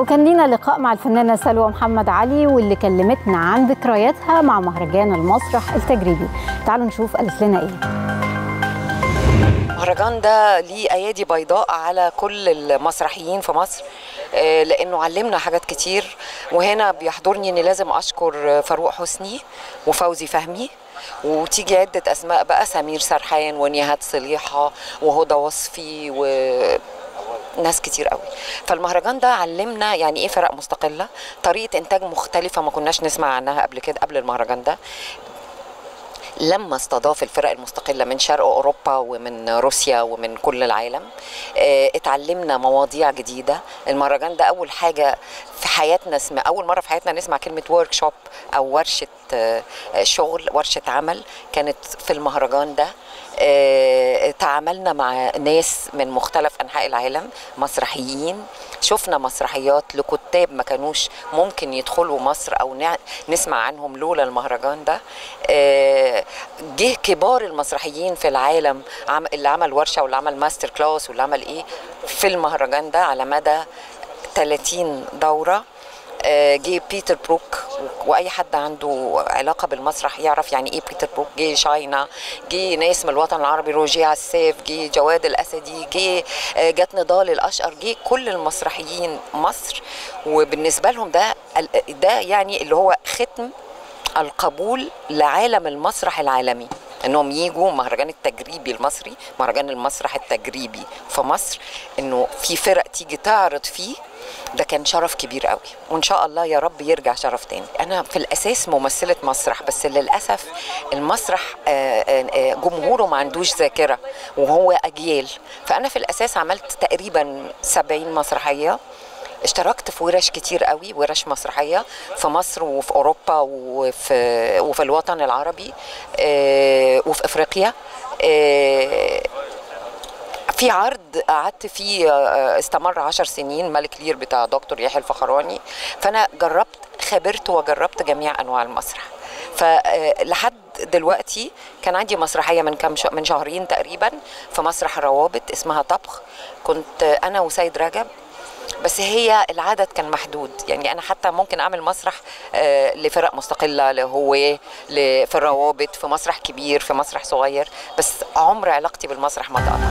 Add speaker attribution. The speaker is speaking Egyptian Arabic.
Speaker 1: وكان لينا لقاء مع الفنانة سلوى محمد علي واللي كلمتنا عن ذكرياتها مع مهرجان المسرح التجريبي تعالوا نشوف قالت لنا ايه
Speaker 2: المهرجان ده ليه ايادي بيضاء على كل المسرحيين في مصر آه، لانه علمنا حاجات كتير وهنا بيحضرني اني لازم اشكر فاروق حسني وفوزي فهمي وتيجي عدة أسماء بقى سمير سرحان ونيهات صليحة وهدى وصفي و ناس كتير قوي فالمهرجان ده علمنا يعني ايه فرق مستقله طريقه انتاج مختلفه ما كناش نسمع عنها قبل كده قبل المهرجان ده لما استضاف الفرق المستقلة من شرق أوروبا ومن روسيا ومن كل العالم آه، اتعلمنا مواضيع جديدة المهرجان ده أول حاجة في حياتنا اسم أول مرة في حياتنا نسمع كلمة ورك شوب أو ورشة آه، شغل ورشة عمل كانت في المهرجان ده آه، تعاملنا مع ناس من مختلف أنحاء العالم مسرحيين شفنا مسرحيات لكتاب ما كانوش ممكن يدخلوا مصر او نع- نسمع عنهم لولا المهرجان ده آه، جه كبار المسرحيين في العالم عم- اللي عمل ورشه واللي عمل ماستر كلاس واللي عمل ايه في المهرجان ده على مدى 30 دوره آه، جه بيتر بروك واي حد عنده علاقه بالمسرح يعرف يعني ايه بيتر بروك جه شاينا جه ناس من الوطن العربي روجي عساف جه جواد الاسدي جه آه، جت نضال الاشقر جه كل المسرحيين مصر وبالنسبه لهم ده ال- ده يعني اللي هو ختم القبول لعالم المسرح العالمي انهم يجوا مهرجان التجريبي المصري مهرجان المسرح التجريبي في مصر انه في فرق تيجي تعرض فيه ده كان شرف كبير قوي وان شاء الله يا رب يرجع شرف تاني انا في الاساس ممثله مسرح بس للاسف المسرح آه، آه، آه، جمهوره ما عندوش ذاكره وهو اجيال فانا في الاساس عملت تقريبا 70 مسرحيه اشتركت في ورش كتير قوي ورش مسرحيه في مصر وفي اوروبا وفي وفي الوطن العربي آه، وفي افريقيا آه، في عرض قعدت فيه آه، استمر عشر سنين ملك لير بتاع دكتور يحيى الفخراني فانا جربت خبرت وجربت جميع انواع المسرح فلحد دلوقتي كان عندي مسرحيه من كام ش- من شهرين تقريبا في مسرح الروابط اسمها طبخ كنت انا وسيد رجب بس هي العدد كان محدود يعني انا حتى ممكن اعمل مسرح آه، لفرق مستقله لهواه ل- في الروابط في مسرح كبير في مسرح صغير بس عمر علاقتي بالمسرح ما تقطع